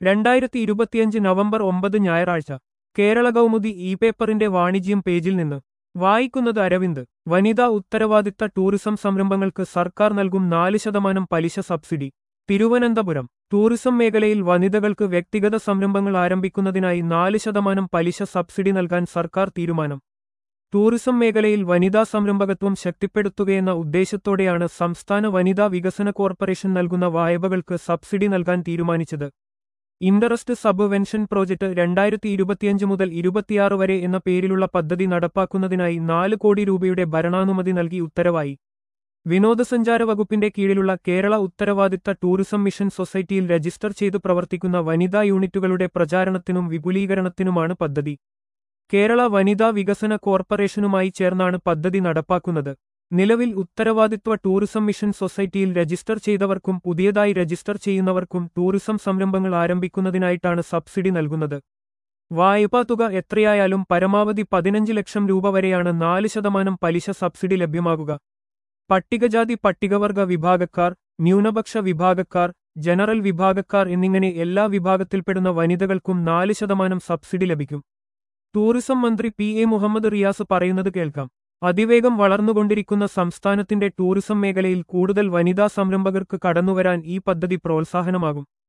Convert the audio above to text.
രണ്ടായിരത്തി ഇരുപത്തിയഞ്ച് നവംബർ ഒമ്പത് ഞായറാഴ്ച കേരള കൗമുദി ഇ പേപ്പറിന്റെ വാണിജ്യം പേജിൽ നിന്ന് വായിക്കുന്നത് അരവിന്ദ് വനിതാ ഉത്തരവാദിത്ത ടൂറിസം സംരംഭങ്ങൾക്ക് സർക്കാർ നൽകും നാല് ശതമാനം പലിശ സബ്സിഡി തിരുവനന്തപുരം ടൂറിസം മേഖലയിൽ വനിതകൾക്ക് വ്യക്തിഗത സംരംഭങ്ങൾ ആരംഭിക്കുന്നതിനായി നാല് ശതമാനം പലിശ സബ്സിഡി നൽകാൻ സർക്കാർ തീരുമാനം ടൂറിസം മേഖലയിൽ വനിതാ സംരംഭകത്വം ശക്തിപ്പെടുത്തുകയെന്ന ഉദ്ദേശത്തോടെയാണ് സംസ്ഥാന വനിതാ വികസന കോർപ്പറേഷൻ നൽകുന്ന വായ്പകൾക്ക് സബ്സിഡി നൽകാൻ തീരുമാനിച്ചത് ഇൻട്രസ്റ്റ് സബ്വെൻഷൻ പ്രോജക്ട് രണ്ടായിരത്തി ഇരുപത്തിയഞ്ച് മുതൽ ഇരുപത്തിയാറ് വരെ എന്ന പേരിലുള്ള പദ്ധതി നടപ്പാക്കുന്നതിനായി നാല് കോടി രൂപയുടെ ഭരണാനുമതി നൽകി ഉത്തരവായി വിനോദസഞ്ചാര വകുപ്പിന്റെ കീഴിലുള്ള കേരള ഉത്തരവാദിത്ത ടൂറിസം മിഷൻ സൊസൈറ്റിയിൽ രജിസ്റ്റർ ചെയ്ത് പ്രവർത്തിക്കുന്ന വനിതാ യൂണിറ്റുകളുടെ പ്രചാരണത്തിനും വിപുലീകരണത്തിനുമാണ് പദ്ധതി കേരള വനിതാ വികസന കോർപ്പറേഷനുമായി ചേർന്നാണ് പദ്ധതി നടപ്പാക്കുന്നത് നിലവിൽ ഉത്തരവാദിത്വ ടൂറിസം മിഷൻ സൊസൈറ്റിയിൽ രജിസ്റ്റർ ചെയ്തവർക്കും പുതിയതായി രജിസ്റ്റർ ചെയ്യുന്നവർക്കും ടൂറിസം സംരംഭങ്ങൾ ആരംഭിക്കുന്നതിനായിട്ടാണ് സബ്സിഡി നൽകുന്നത് വായ്പാ തുക എത്രയായാലും പരമാവധി പതിനഞ്ച് ലക്ഷം രൂപ വരെയാണ് നാല് ശതമാനം പലിശ സബ്സിഡി ലഭ്യമാകുക പട്ടികജാതി പട്ടികവർഗ വിഭാഗക്കാർ ന്യൂനപക്ഷ വിഭാഗക്കാർ ജനറൽ വിഭാഗക്കാർ എന്നിങ്ങനെ എല്ലാ വിഭാഗത്തിൽപ്പെടുന്ന വനിതകൾക്കും നാല് ശതമാനം സബ്സിഡി ലഭിക്കും ടൂറിസം മന്ത്രി പി എ മുഹമ്മദ് റിയാസ് പറയുന്നത് കേൾക്കാം അതിവേഗം വളർന്നുകൊണ്ടിരിക്കുന്ന സംസ്ഥാനത്തിന്റെ ടൂറിസം മേഖലയിൽ കൂടുതൽ വനിതാ സംരംഭകർക്ക് കടന്നുവരാൻ ഈ പദ്ധതി പ്രോത്സാഹനമാകും